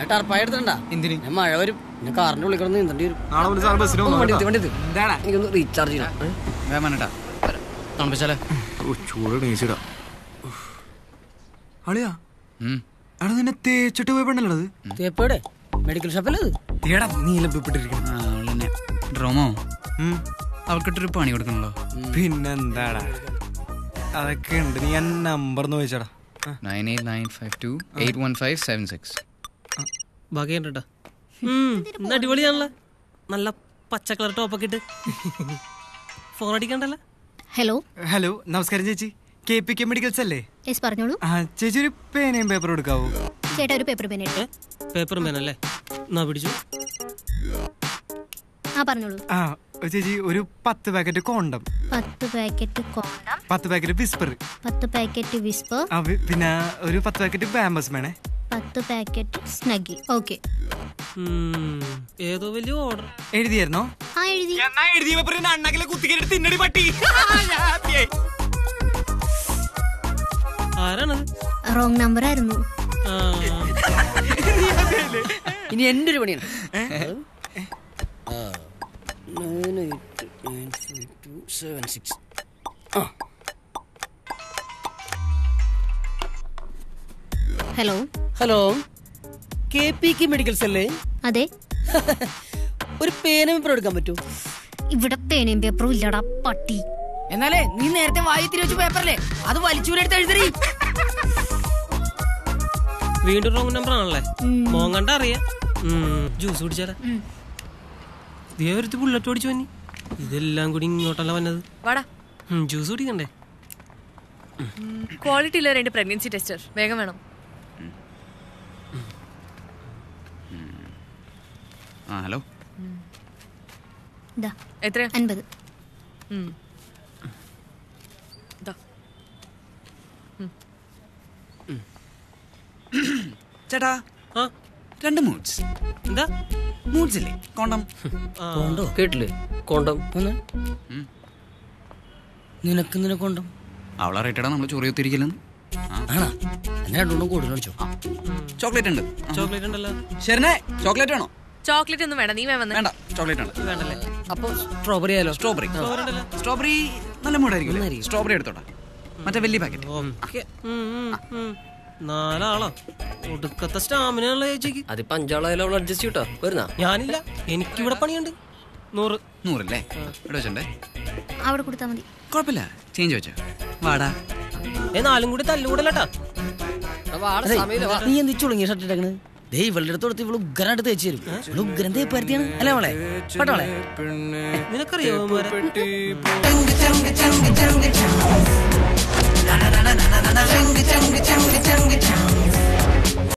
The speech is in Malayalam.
ടർപ്പായ എടുത്തിട്ടുണ്ടാ എന്തിന് ഞാൻ മഴ വരും പിന്നെ കാറിന്റെ ഉള്ളിൽ കിടന്ന് നീന്തേണ്ടി വരും നാളെ മുതൽ സാർ ബസ്സിന് ഒന്ന് വണ്ടി വന്നു നിർത്ത്, വണ്ടി നിർത്ത്. എന്താടാ എനിക്കൊന്ന് റീചാർജ് ചെയ്യണം ഏ? വേമനട്ടാ തണുപ്പിച്ചാലേ ചൂട് നീച്ചിടാ അളിയാ എടാ നിന്നെ തേച്ചിട്ട് പോയി പെണ്ണല്ലത് തേപ്പയുടെ മെഡിക്കൽ ഷോപ്പല്ലേ ഇത് തീടാ നീലപ്പിട്ടിരിക്കണം ഡ്രോമോ അവൾക്കിട്ടൊരു പണി കൊടുക്കണല്ലോ പിന്നെന്താടാ അതൊക്കെ ഉണ്ട് നീ ഞാൻ നമ്പർ ഒന്ന് ചോദിച്ചാടാ nine eight nine five two eight one five seven six ബാക്കി കണ്ടാ ഇന്ന് അടിപൊളിയാണല്ലോ നല്ല പച്ച കളർ ടോപ്പൊക്കെ ഇട്ട് ഫോൺ അടിക്കണ്ടല്ലോ ഹലോ ഹലോ നമസ്കാരം ചേച്ചി കെ പി കെ മെഡിക്കൽസ് അല്ലേ യെസ് പറഞ്ഞോളൂ ആ ചേച്ചി ഒരു പേനയും പേപ്പർ എടുക്കാവോ ചേട്ടാ ഒരു പേപ്പർ പേന ഏ പേപ്പർ മേനല്ലേ എന്നാ പിടിച്ചു ആ പറഞ്ഞോളൂ ആ ചേച്ചി ഒരു പത്ത് പാക്കറ്റ് കോണ്ടം പത്ത് പാക്കറ്റ് കോണ്ടം പത്ത് പാക്കറ്റ് വിസ്പർ പത്ത് പാക്കറ്റ് വിസ്പർ ആ വി- പിന്നെ ഒരു പത്ത് പാക്കറ്റ് ബാമ്പസ് വേണേ പത്ത് പാക്കറ്റ് സ്നഗി ഓക്കെ ഏതോ വലിയ ഓർഡർ എഴുതിയായിരുന്നോ ആ എഴുതി എന്നാ എഴുതിയ പേപ്പർ അണ്ണാക്കിലെ കുത്തിക്കേട്ട് തിന്നടി പട്ടി ആരാണത് റോങ് നമ്പർ ആയിരുന്നു ആ, ഇനി എന്റെ ഒരു പണിയാണ് ആ. Nine eight nine five two seven six. ആ hello hello K P K medicals അല്ലേ അതെ ഒരു പേന പേപ്പർ എടുക്കാൻ പറ്റൂ ഇവിടെ പേനയും പേപ്പറും ഇല്ലടാ പട്ടി എന്നാലേ നീ നേരത്തെ വായി തിരിച്ചു പേപ്പറല്ലേ അത് വലിച്ചൂരെടുത്ത് എഴുതറി വീണ്ടും റോങ് നമ്പർ ആണല്ലേ ഉം. മോൻ കണ്ട അറിയാം ജ്യൂസ് കുടിച്ചാലേ ഉം. ദേ ഒരുത്തി ബുള്ളറ്റ് ഓടിച്ചു വന്നി ഇതെല്ലാം കൂടി ഇങ്ങോട്ടല്ല വന്നത് വാടാ ജ്യൂസ് കുടിക്കണ്ടേ ക്വാളിറ്റി ഉള്ള രണ്ട് പ്രഗ്നൻസി ടെസ്റ്റർ വേഗം വേണം ആ ഹലോ ഇതാ എത്രയാ അൻപത് ഉം. ദാ. ചേട്ടാ ആ രണ്ട് മൂഡ്സ് എന്താ മൂഡ്സ് ഇല്ലേ കോണ്ടം ആ, കൊണ്ടോ കേട്ടില്ലേ കൊണ്ടം ഒന്ന് നിനക്ക് നിന്നെ കൊണ്ടം അവളെ റേറ്റഡാ നമ്മൾ ചൊറി ഒത്തിരിക്കില്ലെന്ന് ആണാ എന്നെ രണ്ടുകൊണ്ടും കൂടുതൽ കളിച്ചോ ചോക്ലേറ്റ് ഉണ്ട് ചോക്ലേറ്റ് ഉണ്ടല്ലോ ശരണേ ചോക്ലേറ്റ് വേണോ ചോക്ലേറ്റ് ഒന്നും വേണ്ട നീ വേ വന്ന് വേണ്ട ചോക്ലേറ്റ് ഉണ്ട് വേണ്ടല്ലേ അപ്പൊ സ്ട്രോബെറി ആയാലോ സ്ട്രോബെറി ചോറുണ്ടല്ലോ സ്ട്രോബെറി നല്ല മൂടായിരിക്കും സ്ട്രോബെറി എടുത്തോട്ടെ മറ്റേ വലിയ പാക്കറ്റ് ഓക്കെ നാലാളോ ഒടുക്കത്തെ സ്റ്റാമിനുള്ള ചേച്ചിക്ക് അതിപ്പോ അഞ്ചാളായാലും അവൾ അഡ്ജസ്റ്റ് ചെയ്യട്ടോ വരുന്ന ഞാനില്ല എനിക്കിവിടെ പണിയുണ്ട് നൂറ് നൂറല്ലേ ഇവിടെ വെച്ചിട്ടുണ്ടേ അവിടെ കൊടുത്താൽ മതി കുഴപ്പമില്ല ചേഞ്ച് വെച്ചോ വാടാ ഏ നാലും കൂടി തല്ലുകൂടല്ലട്ടാ നീ എന്ത് ചുളുങ്ങിയ ഷർട്ട് ഇട്ടേക്കണ് ദേ ഇവളുടെ അടുത്ത് കൊടുത്ത് ഇവള് ഉഗ്രനായിട്ട് തേച്ച് തരും ഇവള് ഉഗ്രൻ തേപ്പരുത്തിയാണ് അല്ലേ അവളെ പെട്ടോളെ നിനക്കറിയോ ഇവന്മാരെ?